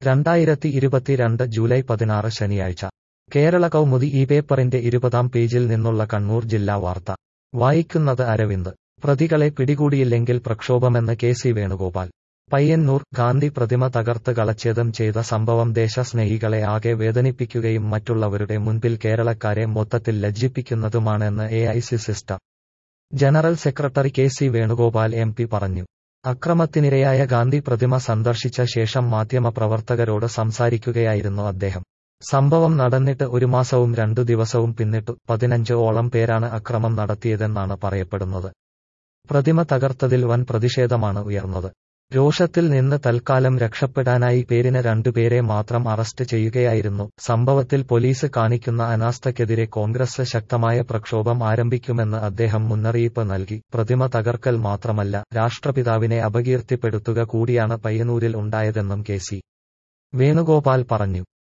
രണ്ടായിരത്തി ഇരുപത്തിരണ്ട് ജൂലൈ പതിനാറ് ശനിയാഴ്ച കേരള കൗമുദി ഈ പേപ്പറിന്റെ ഇരുപതാം പേജിൽ നിന്നുള്ള കണ്ണൂർ ജില്ലാ വാർത്ത വായിക്കുന്നത് അരവിന്ദ് പ്രതികളെ പിടികൂടിയില്ലെങ്കിൽ പ്രക്ഷോഭമെന്ന് കെ സി വേണുഗോപാൽ പയ്യന്നൂർ ഗാന്ധി പ്രതിമ തകർത്ത് കളച്ഛേദം ചെയ്ത സംഭവം ദേശസ്നേഹികളെ ആകെ വേദനിപ്പിക്കുകയും മറ്റുള്ളവരുടെ മുൻപിൽ കേരളക്കാരെ മൊത്തത്തിൽ ലജ്ജിപ്പിക്കുന്നതുമാണെന്ന് A I C sister general secretary K C Venugopal M P പറഞ്ഞു അക്രമത്തിനിരയായ ഗാന്ധി പ്രതിമ സന്ദർശിച്ച ശേഷം മാധ്യമപ്രവർത്തകരോട് സംസാരിക്കുകയായിരുന്നു അദ്ദേഹം സംഭവം നടന്നിട്ട് ഒരു മാസവും രണ്ടു ദിവസവും പിന്നിട്ടു പതിനഞ്ച് ഓളം പേരാണ് അക്രമം നടത്തിയതെന്നാണ് പറയപ്പെടുന്നത് പ്രതിമ തകർത്തതിൽ വൻ പ്രതിഷേധമാണ് ഉയർന്നത് രോഷത്തിൽ നിന്ന് തൽക്കാലം രക്ഷപ്പെടാനായി പേരിന് രണ്ടുപേരെ മാത്രം അറസ്റ്റ് ചെയ്യുകയായിരുന്നു സംഭവത്തിൽ പോലീസ് കാണിക്കുന്ന അനാസ്ഥയ്ക്കെതിരെ കോൺഗ്രസ് ശക്തമായ പ്രക്ഷോഭം ആരംഭിക്കുമെന്ന് അദ്ദേഹം മുന്നറിയിപ്പ് നൽകി പ്രതിമ തകർക്കൽ മാത്രമല്ല രാഷ്ട്രപിതാവിനെ അപകീർത്തിപ്പെടുത്തുക കൂടിയാണ് പയ്യന്നൂരിൽ ഉണ്ടായതെന്നും കെ സി വേണുഗോപാൽ പറഞ്ഞു